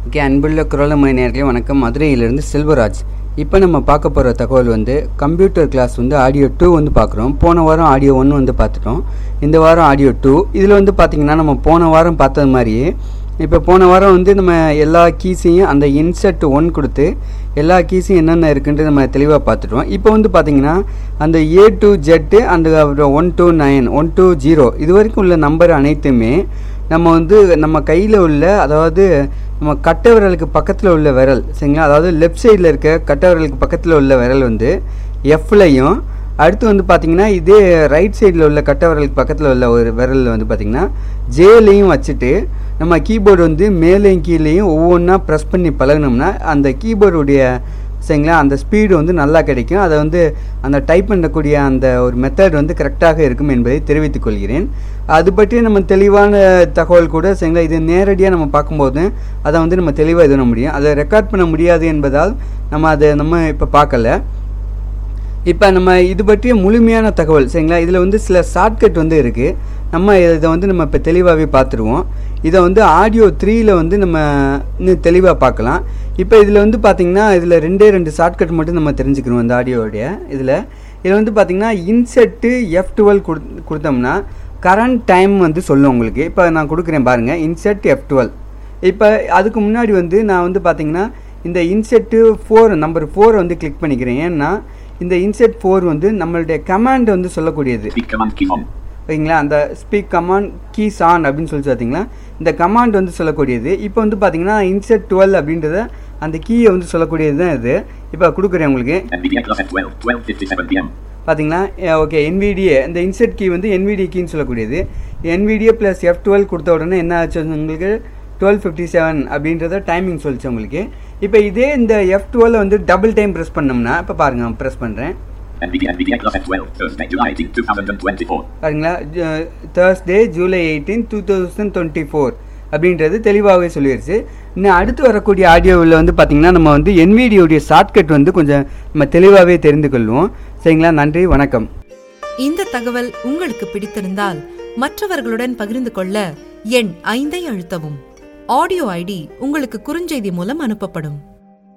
Okay அன்புள்ள குரலமொழி நேர்களே வணக்கம் மதுரையிலிருந்து செல்வராஜ் இப்போ நம்ம பார்க்க போகிற தகவல் வந்து கம்ப்யூட்டர் கிளாஸ் வந்து ஆடியோ டூ வந்து பார்க்குறோம் போன வாரம் ஆடியோ ஒன் வந்து பார்த்துட்டோம் இந்த வாரம் ஆடியோ டூ இதில் வந்து பார்த்திங்கன்னா நம்ம போன வாரம் பார்த்தது மாதிரியே இப்போ போன வாரம் வந்து நம்ம எல்லா கீஸையும் அந்த இன்செட் ஒன் கொடுத்து எல்லா கீஸையும் என்னென்ன இருக்குன்ட்டு நம்ம தெளிவாக பார்த்துட்டோம் இப்போ வந்து பார்த்திங்கன்னா அந்த ஏ டு ஜெட்டு அந்த one two nine one two zero இது வரைக்கும் உள்ள நம்பர் அனைத்துமே நம்ம வந்து நம்ம கையில் உள்ள அதாவது நம்ம கட்ட விரலுக்கு பக்கத்தில் உள்ள விரல் சரிங்களா அதாவது லெஃப்ட் சைடில் இருக்க கட்ட விரலுக்கு பக்கத்தில் உள்ள விரல் வந்து எஃப்லையும் அடுத்து வந்து பார்த்திங்கன்னா இதே ரைட் சைடில் உள்ள கட்ட விரலுக்கு பக்கத்தில் உள்ள ஒரு விரலில் வந்து பார்த்திங்கன்னா ஜேலையும் வச்சுட்டு நம்ம கீபோர்டு வந்து மேலேயும் கீழேயும் ஒவ்வொன்றா ப்ரெஸ் பண்ணி பழகினோம்னா அந்த கீபோர்டுடைய சரிங்களா அந்த ஸ்பீடு வந்து நல்லா கிடைக்கும் அதை வந்து அந்த டைப் பண்ணக்கூடிய அந்த ஒரு மெத்தட் வந்து கரெக்டாக இருக்கும் என்பதை தெரிவித்துக் கொள்கிறேன் அது பற்றி நம்ம தெளிவான தகவல் கூட சரிங்களா இது நேரடியாக நம்ம பார்க்கும்போது அதை வந்து நம்ம தெளிவாக இது பண்ண முடியும் அதை ரெக்கார்ட் பண்ண முடியாது என்பதால் நம்ம அதை நம்ம இப்போ பார்க்கல இப்போ நம்ம இது பற்றிய முழுமையான தகவல் சரிங்களா இதில் வந்து சில ஷார்ட்கட் வந்து இருக்குது நம்ம இதை வந்து நம்ம இப்போ தெளிவாகவே பார்த்துருவோம் இதை வந்து ஆடியோ த்ரீயில் வந்து நம்ம இன்னும் தெளிவாக பார்க்கலாம் இப்போ இதில் வந்து பார்த்திங்கன்னா இதில் ரெண்டே ரெண்டு ஷார்ட்கட் மட்டும் நம்ம தெரிஞ்சுக்கணும் இந்த ஆடியோடைய இதில் இதில் வந்து பார்த்திங்கன்னா இன்செட்டு எஃப் டுவெல் கொடு கொடுத்தோம்னா கரண்ட் டைம் வந்து சொல்லும் உங்களுக்கு இப்போ நான் கொடுக்குறேன் பாருங்கள் இன்செட் எஃப் டுவெல் இப்போ அதுக்கு முன்னாடி வந்து நான் வந்து பார்த்திங்கன்னா இந்த இன்செட்டு ஃபோர் நம்பர் ஃபோர் வந்து கிளிக் பண்ணிக்கிறேன் ஏன்னா இந்த இன்செட் ஃபோர் வந்து நம்மளுடைய கமாண்ட் வந்து சொல்லக்கூடியது Speak command key on. ஓகேங்களா அந்த ஸ்பீக் கமாண்ட் கீஸ் ஆன் அப்படின்னு சொல்லி பார்த்தீங்களா இந்த கமாண்ட் வந்து சொல்லக்கூடியது இப்போ வந்து பார்த்தீங்கன்னா இன்செட் டுவெல் அப்படின்றத அந்த கீயை வந்து சொல்லக்கூடியது தான் இது இப்போ கொடுக்குறேன் உங்களுக்கு NVDA plus F12, 1257 PM. பார்த்தீங்களா ஓகே NVDA இந்த இன்செட் கீ வந்து NVDA கீன்னு சொல்லக்கூடியது NVDA ப்ளஸ் எஃப் டுவெல் கொடுத்த உடனே என்ன ஆச்சு உங்களுக்கு டுவெல் ஃபிஃப்டி செவன் அப்படின்றத டைமிங் சொல்லிச்சு உங்களுக்கு இப்போ இதே இந்த எஃப் டுவெல் வந்து டபுள் டைம் ப்ரெஸ் பண்ணோம்னா இப்போ பாருங்கள் ப்ரெஸ் பண்ணுறேன் NVDA, NVDA plus F12, Thursday, July 18, 2024. பாருங்களா Thursday July eighteen two thousand twenty four அப்படின்றது தெளிவாகவே சொல்லிடுச்சு இன்னும் அடுத்து வரக்கூடிய ஆடியோவில் வந்து பார்த்திங்கன்னா நம்ம வந்து என்விடியோடைய ஷார்ட்கட் வந்து கொஞ்சம் நம்ம தெளிவாகவே தெரிந்து கொள்வோம் சரிங்களா நன்றி வணக்கம் இந்த தகவல் உங்களுக்கு பிடித்திருந்தால் மற்றவர்களுடன் பகிர்ந்து கொள்ள எண் ஐந்தை அழுத்தவும் ஆடியோ ஐடி உங்களுக்கு குறுஞ்செய்தி மூலம் அனுப்பப்படும்